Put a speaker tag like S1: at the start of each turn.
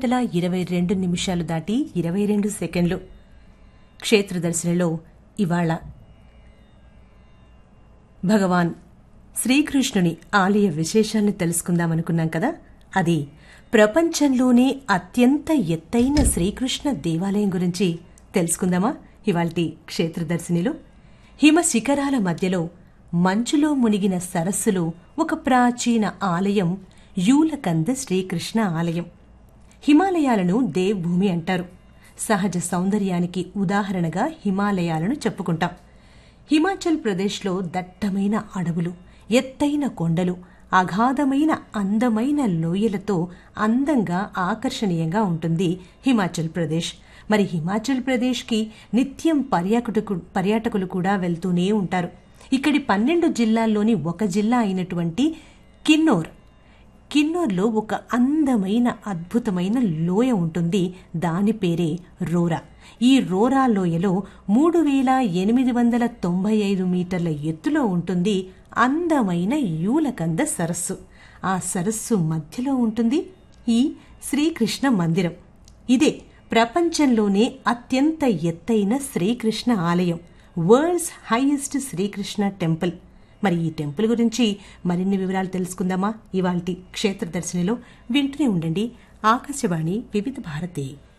S1: గంటల ఇరవై రెండు నిమిషాలు దాటి ఇరవై రెండు సెకండ్లు క్షేత్రదర్శనలో ఇవాళ భగవాన్ శ్రీకృష్ణుని ఆలయ విశేషాన్ని తెలుసుకుందామనుకున్నాం కదా అది ప్రపంచంలోనే అత్యంత ఎత్తైన శ్రీకృష్ణ దేవాలయం గురించి తెలుసుకుందామా ఇవాల్టి క్షేత్రదర్శినిలో హిమ శిఖరాల మధ్యలో మంచులో మునిగిన సరస్సులో ఒక ప్రాచీన ఆలయం యూలకంద శ్రీకృష్ణ ఆలయం హిమాలయాలను దేవ్భూమి అంటారు సహజ సౌందర్యానికి ఉదాహరణగా హిమాలయాలను చెప్పుకుంటాం హిమాచల్ ప్రదేశ్లో దట్టమైన అడవులు ఎత్తైన కొండలు అగాధమైన అందమైన లోయలతో అందంగా ఆకర్షణీయంగా ఉంటుంది హిమాచల్ ప్రదేశ్ మరి హిమాచల్ ప్రదేశ్కి నిత్యం పర్యాటకు పర్యాటకులు కూడా వెళ్తూనే ఉంటారు ఇక్కడి పన్నెండు జిల్లాల్లోని ఒక జిల్లా అయినటువంటి కిన్నోర్ కిన్నోర్లో ఒక అందమైన అద్భుతమైన లోయ ఉంటుంది దాని పేరే రోరా ఈ రోరా లోయలో మూడు వేల ఎనిమిది వందల తొంభై ఐదు మీటర్ల ఎత్తులో ఉంటుంది అందమైన యూలకంద సరస్సు ఆ సరస్సు మధ్యలో ఉంటుంది ఈ శ్రీకృష్ణ మందిరం ఇదే ప్రపంచంలోనే అత్యంత ఎత్తైన శ్రీకృష్ణ ఆలయం వరల్డ్స్ హైయెస్ట్ శ్రీకృష్ణ టెంపుల్ మరి ఈ టెంపుల్ గురించి మరిన్ని వివరాలు తెలుసుకుందామా ఇవాల్టి క్షేత్ర దర్శనిలో వింటూనే ఉండండి ఆకాశవాణి వివిధ భారతి